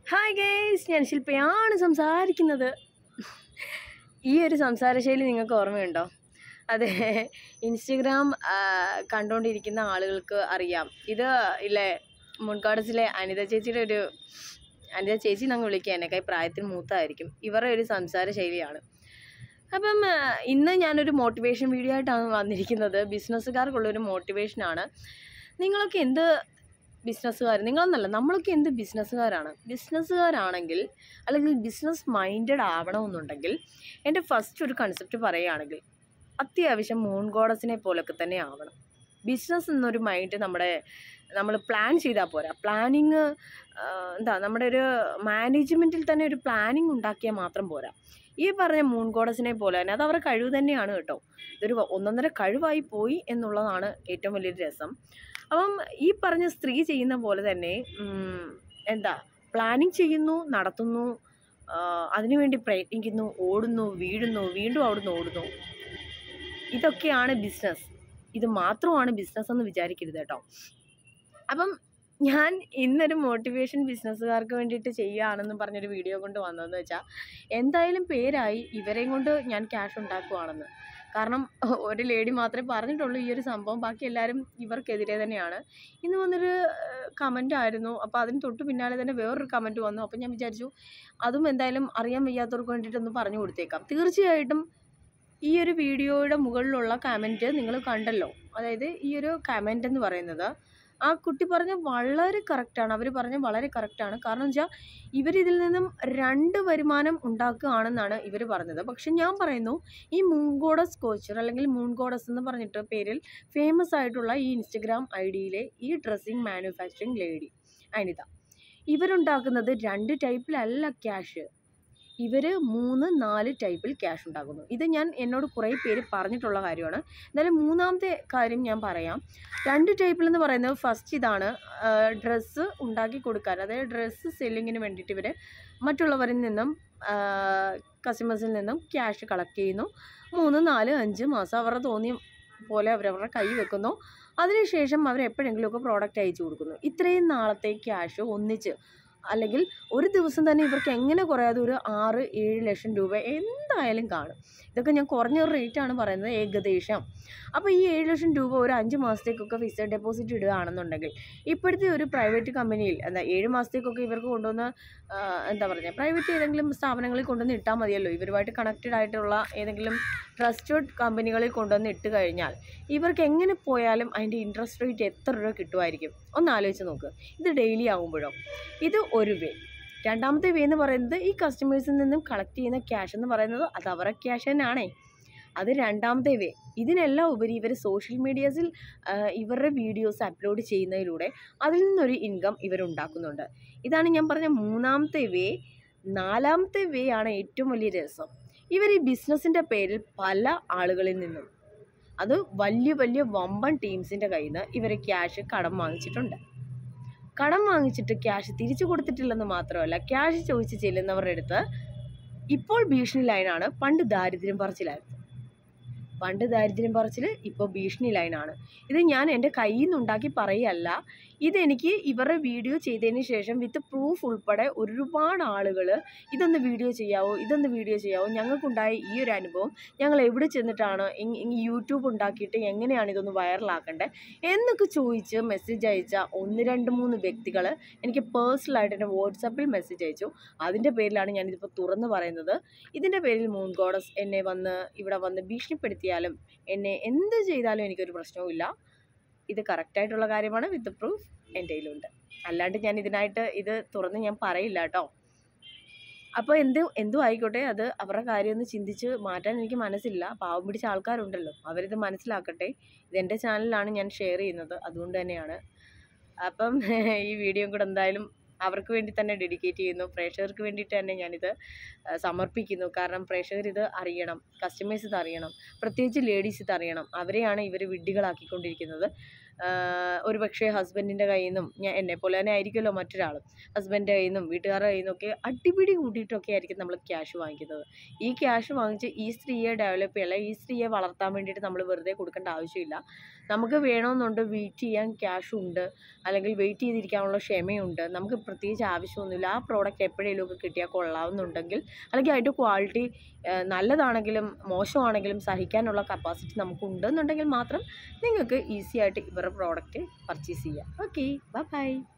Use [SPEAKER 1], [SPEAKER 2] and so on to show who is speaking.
[SPEAKER 1] hi guys ഞാൻ ശില്പയാണ് സംസാരിക്കുന്നത് ഈ ഒരു സംസാരശൈലി നിങ്ങൾക്ക് ഓർമ്മയുണ്ടോ അതെ ഇൻസ്റ്റഗ്രാം ആ, കണ്ടുകൊണ്ടിരിക്കുന്ന ആളുകൾക്ക് അറിയാം ഇത് ഇല്ലേ മുൻകാടസിലെ അനിത ചേച്ചിയുടെ ഒരു അനിത ചേച്ചി ഞങ്ങൾ വിളിക്കുക എന്നെക്കായി പ്രായത്തിൽ മൂത്തായിരിക്കും ഇവരുടെ ഒരു സംസാര ശൈലിയാണ് അപ്പം ആ, ഇന്ന് ഞാനൊരു മോട്ടിവേഷൻ വീഡിയോ ആയിട്ടാണ് വന്നിരിക്കുന്നത് ബിസിനസ്സുകാർക്കുള്ളൊരു മോട്ടിവേഷനാണ് നിങ്ങളൊക്കെ എന്ത് ബിസിനസ്സുകാർ നിങ്ങളെന്നല്ല നമ്മളൊക്കെ എന്ത് ബിസിനസ്സുകാരാണ് ബിസിനസ്സുകാരാണെങ്കിൽ അല്ലെങ്കിൽ ബിസിനസ് മൈൻഡഡ് ആവണമെന്നുണ്ടെങ്കിൽ എൻ്റെ ഫസ്റ്റ് ഒരു കൺസെപ്റ്റ് പറയുകയാണെങ്കിൽ അത്യാവശ്യം മൂൺ ഗോഡസിനെ പോലൊക്കെ തന്നെ ആവണം ബിസിനസ് എന്നൊരു മൈൻഡ് നമ്മുടെ നമ്മൾ പ്ലാൻ ചെയ്താൽ പോരാ പ്ലാനിങ് എന്താ നമ്മുടെ ഒരു മാനേജ്മെൻറ്റിൽ തന്നെ ഒരു പ്ലാനിങ് ഉണ്ടാക്കിയാൽ മാത്രം പോരാ ഈ പറഞ്ഞ മൂൺ ഗോഡസിനെ പോലെ തന്നെ അത് അവരുടെ കഴിവ് തന്നെയാണ് കേട്ടോ ഇതൊരു ഒന്നൊന്നര കഴിവായി പോയി എന്നുള്ളതാണ് ഏറ്റവും വലിയൊരു രസം അപ്പം ഈ പറഞ്ഞ സ്ത്രീ ചെയ്യുന്ന പോലെ തന്നെ ഉം, എന്താ പ്ലാനിങ് ചെയ്യുന്നു നടത്തുന്നു ആ, അതിനുവേണ്ടി പ്രയത്നിക്കുന്നു ഓടുന്നു വീഴുന്നു വീണ്ടും അവിടുന്ന് ഓടുന്നു ഇതൊക്കെയാണ് ബിസിനസ് ഇത് മാത്രമാണ് ബിസിനസ് എന്ന് വിചാരിക്കരുത് കേട്ടോ അപ്പം ഞാൻ ഇന്നൊരു മോട്ടിവേഷൻ ബിസിനസ്സുകാർക്ക് വേണ്ടിയിട്ട് ചെയ്യുകയാണെന്ന് പറഞ്ഞൊരു വീഡിയോ കൊണ്ട് വന്നതെന്ന് വെച്ചാൽ എന്തായാലും പേരായി ഇവരെയും കൊണ്ട് ഞാൻ ക്യാഷ് ഉണ്ടാക്കുവാണെന്ന് കാരണം ഒരു ലേഡി മാത്രമേ പറഞ്ഞിട്ടുള്ളൂ ഈ ഒരു സംഭവം ബാക്കി എല്ലാവരും ഇവർക്കെതിരെ തന്നെയാണ് ഇന്ന് വന്നൊരു കമൻ്റ് ആയിരുന്നു അപ്പോൾ അതിന് തൊട്ട് പിന്നാലെ തന്നെ വേറൊരു കമൻറ്റ് വന്നു അപ്പോൾ ഞാൻ വിചാരിച്ചു അതും എന്തായാലും അറിയാൻ വയ്യാത്തവർക്ക് വേണ്ടിയിട്ടൊന്ന് പറഞ്ഞു കൊടുത്തേക്കാം തീർച്ചയായിട്ടും ഈ ഒരു വീഡിയോയുടെ മുകളിലുള്ള കമൻറ്റ് നിങ്ങൾ കണ്ടല്ലോ അതായത് ഈ ഒരു കമൻ്റ് എന്ന് പറയുന്നത് ആ കുട്ടി പറഞ്ഞ വളരെ കറക്റ്റാണ് അവർ പറഞ്ഞ വളരെ കറക്റ്റാണ് കാരണം വെച്ചാൽ ഇവരിതിൽ നിന്നും രണ്ട് വരുമാനം ഉണ്ടാക്കുകയാണെന്നാണ് ഇവർ പറഞ്ഞത് പക്ഷെ ഞാൻ പറയുന്നു ഈ മൂൺഗോഡസ് കോച്ചർ അല്ലെങ്കിൽ മൂൺഗോഡസ് എന്ന് പറഞ്ഞിട്ട് പേരിൽ ഫേമസ് ആയിട്ടുള്ള ഈ ഇൻസ്റ്റഗ്രാം ഐ ഡിയിലെ ഈ ഡ്രസ്സിങ് മാനുഫാക്ചറിങ് ലേഡി അനിത ഇവരുണ്ടാക്കുന്നത് രണ്ട് ടൈപ്പിലല്ല ക്യാഷ് ഇവർ മൂന്ന് നാല് ടൈപ്പിൽ ക്യാഷ് ഉണ്ടാക്കുന്നു ഇത് ഞാൻ എന്നോട് കുറേ പേര് പറഞ്ഞിട്ടുള്ള കാര്യമാണ് എന്നാലും മൂന്നാമത്തെ കാര്യം ഞാൻ പറയാം രണ്ട് ടൈപ്പിൽ എന്ന് പറയുന്നത് ഫസ്റ്റ് ഇതാണ് ഡ്രസ്സ് ഉണ്ടാക്കി കൊടുക്കാൻ അതായത് ഡ്രസ്സ് സെല്ലിങ്ങിന് വേണ്ടിയിട്ട് ഇവർ മറ്റുള്ളവരിൽ നിന്നും കസ്റ്റമേഴ്സിൽ നിന്നും ക്യാഷ് കളക്ട് ചെയ്യുന്നു മൂന്ന് നാല് അഞ്ച് മാസം അവരുടെ തോന്നിയ പോലെ അവരവരുടെ കൈ വെക്കുന്നു അതിനുശേഷം അവർ എപ്പോഴെങ്കിലുമൊക്കെ പ്രോഡക്റ്റ് അയച്ചു കൊടുക്കുന്നു ഇത്രയും നാളത്തെ ക്യാഷ് ഒന്നിച്ച് അല്ലെങ്കിൽ ഒരു ദിവസം തന്നെ ഇവർക്ക് എങ്ങനെ കുറയാതെ ഒരു ആറ് ഏഴ് ലക്ഷം രൂപ എന്തായാലും കാണും ഇതൊക്കെ ഞാൻ കുറഞ്ഞ ഒരു റേറ്റാണ് പറയുന്നത് ഏകദേശം അപ്പോൾ ഈ ഏഴ് ലക്ഷം രൂപ ഒരു അഞ്ച് മാസത്തേക്കൊക്കെ ഫിക്സഡ് ഡെപ്പോസിറ്റ് ഇടുകയാണെന്നുണ്ടെങ്കിൽ ഇപ്പോഴത്തെ ഒരു പ്രൈവറ്റ് കമ്പനിയിൽ എന്താ ഏഴ് മാസത്തേക്കൊക്കെ ഇവർക്ക് കൊണ്ടുവന്ന് ആ, എന്താ പറയുക പ്രൈവറ്റ് ഏതെങ്കിലും സ്ഥാപനങ്ങളിൽ കൊണ്ടുവന്ന് ഇട്ടാൽ മതിയല്ലോ ഇവരുമായിട്ട് കണക്റ്റഡ് ആയിട്ടുള്ള ഏതെങ്കിലും ട്രസ്റ്റഡ് കമ്പനികളിൽ കൊണ്ടുവന്ന് ഇട്ട് കഴിഞ്ഞാൽ ഇവർക്ക് എങ്ങനെ പോയാലും അതിൻ്റെ ഇൻട്രസ്റ്റ് റേറ്റ് എത്ര രൂപ കിട്ടുമായിരിക്കും ഒന്ന് ആലോചിച്ച് നോക്ക് ഇത് ഡെയിലി ആകുമ്പോഴോ ഇത് ഒരു വേ രണ്ടാമത്തെ വേ എന്ന് പറയുന്നത് ഈ കസ്റ്റമേഴ്സിൽ നിന്നും കളക്ട് ചെയ്യുന്ന ക്യാഷ് എന്ന് പറയുന്നത് അത് അവരുടെ ക്യാഷ് തന്നെയാണേ അത് രണ്ടാമത്തെ വേ ഇതിനെല്ലാം ഉപരി ഇവർ സോഷ്യൽ മീഡിയാസിൽ ഇവരുടെ വീഡിയോസ് അപ്ലോഡ് ചെയ്യുന്നതിലൂടെ അതിൽ നിന്നൊരു ഇൻകം ഇവരുണ്ടാക്കുന്നുണ്ട് ഇതാണ് ഞാൻ പറഞ്ഞ മൂന്നാമത്തെ വേ നാലാമത്തെ വേ ആണ് ഏറ്റവും വലിയ രസം ഇവർ ഈ ബിസിനസ്സിൻ്റെ പേരിൽ പല ആളുകളിൽ നിന്നും അത് വലിയ വലിയ വമ്പൻ ടീംസിൻ്റെ കയ്യിൽ നിന്ന് ഇവർ ക്യാഷ് കടം വാങ്ങിച്ചിട്ടുണ്ട് കടം വാങ്ങിച്ചിട്ട് ക്യാഷ് തിരിച്ചു കൊടുത്തിട്ടില്ലെന്ന് മാത്രമല്ല ക്യാഷ് ചോദിച്ച് ചെല്ലുന്നവരുടെ അടുത്ത് ഇപ്പോൾ ഭീഷണി ലൈനാണ് പണ്ട് ദാരിദ്ര്യം പറച്ചിലായിരുന്നു പണ്ട് ദാരിദ്ര്യം പറച്ചിൽ ഇപ്പോൾ ഭീഷണി ലൈനാണ് ഇത് ഞാൻ എൻ്റെ കയ്യിൽ നിന്നുണ്ടാക്കി പറയല്ല ഇതെനിക്ക് ഇവരുടെ വീഡിയോ ചെയ്തതിന് ശേഷം വിത്ത് പ്രൂഫ് ഉൾപ്പെടെ ഒരുപാട് ആളുകൾ ഇതൊന്ന് വീഡിയോ ചെയ്യാവോ ഇതൊന്ന് വീഡിയോ ചെയ്യാവോ ഞങ്ങൾക്കുണ്ടായ ഈ ഒരു അനുഭവം ഞങ്ങൾ എവിടെ ചെന്നിട്ടാണ് ഇങ് ഇങ് യൂട്യൂബ് ഉണ്ടാക്കിയിട്ട് എങ്ങനെയാണ് ഇതൊന്ന് വൈറലാക്കേണ്ടത് എന്നൊക്കെ ചോദിച്ച് മെസ്സേജ് അയച്ച ഒന്ന് രണ്ട് മൂന്ന് വ്യക്തികൾ എനിക്ക് പേഴ്സണലായിട്ട് എൻ്റെ വാട്സപ്പിൽ മെസ്സേജ് അയച്ചു അതിൻ്റെ പേരിലാണ് ഞാനിതിപ്പോൾ തുറന്ന് പറയുന്നത് ഇതിൻ്റെ പേരിൽ മൂൺ ഗോഡസ് എന്നെ വന്ന് ഇവിടെ വന്ന് ഭീഷണിപ്പെടുത്തിയാലും എന്നെ എന്ത് ചെയ്താലും എനിക്കൊരു പ്രശ്നവുമില്ല ഇത് കറക്റ്റായിട്ടുള്ള കാര്യമാണ് വിത്ത് പ്രൂഫ് എൻ്റെ കയ്യിലുണ്ട് അല്ലാണ്ട് ഞാൻ ഇതിനായിട്ട് ഇത് തുറന്ന് ഞാൻ പറയില്ല കേട്ടോ അപ്പോൾ എന്ത് എന്തും ആയിക്കോട്ടെ അത് അവരുടെ കാര്യം ഒന്ന് ചിന്തിച്ച് മാറ്റാൻ എനിക്ക് മനസ്സില്ല പാവം പിടിച്ച ആൾക്കാരുണ്ടല്ലോ അവരിത് മനസ്സിലാക്കട്ടെ ഇതെൻ്റെ ചാനലിലാണ് ഞാൻ ഷെയർ ചെയ്യുന്നത് അതുകൊണ്ട് തന്നെയാണ് അപ്പം ഈ വീഡിയോ കൂടെ എന്തായാലും അവർക്ക് വേണ്ടി തന്നെ ഡെഡിക്കേറ്റ് ചെയ്യുന്നു പ്രേക്ഷകർക്ക് വേണ്ടിയിട്ട് തന്നെ ഞാനിത് ആ, സമർപ്പിക്കുന്നു കാരണം പ്രേക്ഷകർ ഇത് അറിയണം കസ്റ്റമേഴ്സ് ഇത് അറിയണം പ്രത്യേകിച്ച് ലേഡീസ് ഇത് അറിയണം അവരെയാണ് ഇവർ വിഡ്ഢികളാക്കിക്കൊണ്ടിരിക്കുന്നത് ഒരു പക്ഷേ ഹസ്ബൻഡിൻ്റെ കയ്യിൽ നിന്നും ഞാൻ എന്നെ പോലെ തന്നെ ആയിരിക്കുമല്ലോ മറ്റൊരാളും ഹസ്ബൻഡിൻ്റെ കയ്യിൽ നിന്നും വീട്ടുകാരുടെ കയ്യിൽ നിന്നൊക്കെ അടിപിടി കൂട്ടിയിട്ടൊക്കെ ആയിരിക്കും നമ്മൾ ക്യാഷ് വാങ്ങിക്കുന്നത് ഈ ക്യാഷ് വാങ്ങിച്ച് ഈ സ്ത്രീയെ ഡെവലപ്പ് ചെയ്യല്ല ഈ സ്ത്രീയെ വളർത്താൻ വേണ്ടിയിട്ട് നമ്മൾ വെറുതെ കൊടുക്കേണ്ട ആവശ്യമില്ല നമുക്ക് വേണമെന്നുണ്ട് വെയിറ്റ് ചെയ്യാൻ ക്യാഷ് ഉണ്ട് അല്ലെങ്കിൽ വെയിറ്റ് ചെയ്തിരിക്കാനുള്ള ക്ഷമയുണ്ട് നമുക്ക് പ്രത്യേകിച്ച് ആവശ്യമൊന്നുമില്ല ആ പ്രോഡക്റ്റ് എപ്പോഴെങ്കിലും ഒക്കെ കിട്ടിയാൽ കൊള്ളാവുന്നുണ്ടെങ്കിൽ അല്ലെങ്കിൽ അതിൻ്റെ ക്വാളിറ്റി നല്ലതാണെങ്കിലും മോശമാണെങ്കിലും സഹിക്കാനുള്ള കപ്പാസിറ്റി നമുക്ക് ഉണ്ടെന്നുണ്ടെങ്കിൽ മാത്രം നിങ്ങൾക്ക് ഈസി ആയിട്ട് ഇവരുടെ പ്രോഡക്റ്റ് പർച്ചേസ് ചെയ്യാം ഓക്കെ ബൈ ബൈ